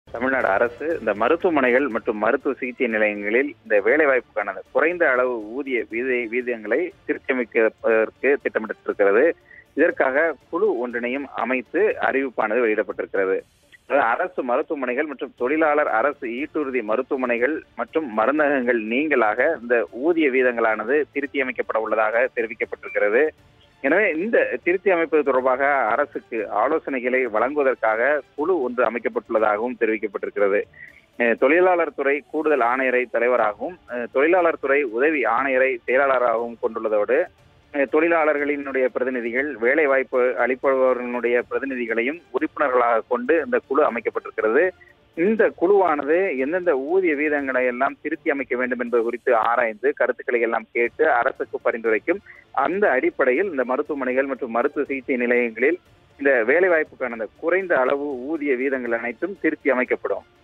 தமிழ்நாடு அரசு இந்த மருத்துவமனைகள் மற்றும் மருத்துவ சிகிச்சை நிலையங்களில் இந்த வேலைவாய்ப்புக்கான அந்த குறைந்த அளவு ஊதிய வீத வீதங்களை திருத்தமைப்பதற்கு திட்டமிட்டிருக்கிறது இதற்காக குழு ஒன்றினையும் அமைத்து அறிவிப்பானது வெளியிடப்பட்டிருக்கிறது அதாவது அரசு மருத்துவமனைகள் மற்றும் தொழிலாளர் அரசு ஈட்டுறுதி மருத்துவமனைகள் மற்றும் மருந்தகங்கள் நீங்களாக இந்த ஊதிய வீதங்களானது திருத்தி அமைக்கப்பட உள்ளதாக தெரிவிக்கப்பட்டிருக்கிறது எனவே இந்த திருத்தி அமைப்பது தொடர்பாக அரசுக்கு ஆலோசனைகளை வழங்குவதற்காக குழு ஒன்று அமைக்கப்பட்டுள்ளதாகவும் தெரிவிக்கப்பட்டிருக்கிறது அஹ் தொழிலாளர் துறை கூடுதல் ஆணையரை தலைவராகவும் அஹ் தொழிலாளர் துறை உதவி ஆணையரை செயலாளராகவும் கொண்டுள்ளதோடு அஹ் தொழிலாளர்களினுடைய பிரதிநிதிகள் வேலை வாய்ப்பு அளிப்பவர்களுடைய பிரதிநிதிகளையும் உறுப்பினர்களாக கொண்டு இந்த குழு அமைக்கப்பட்டிருக்கிறது இந்த குழுவானது எந்தெந்த ஊதிய வீதங்களை எல்லாம் திருத்தி அமைக்க வேண்டும் என்பது குறித்து ஆராய்ந்து கருத்துக்களை எல்லாம் கேட்டு அரசுக்கு பரிந்துரைக்கும் அந்த அடிப்படையில் இந்த மருத்துவமனைகள் மற்றும் மருத்துவ சிகிச்சை நிலையங்களில் இந்த வேலைவாய்ப்புக்கான அந்த குறைந்த அளவு ஊதிய வீதங்கள் அனைத்தும் திருத்தி அமைக்கப்படும்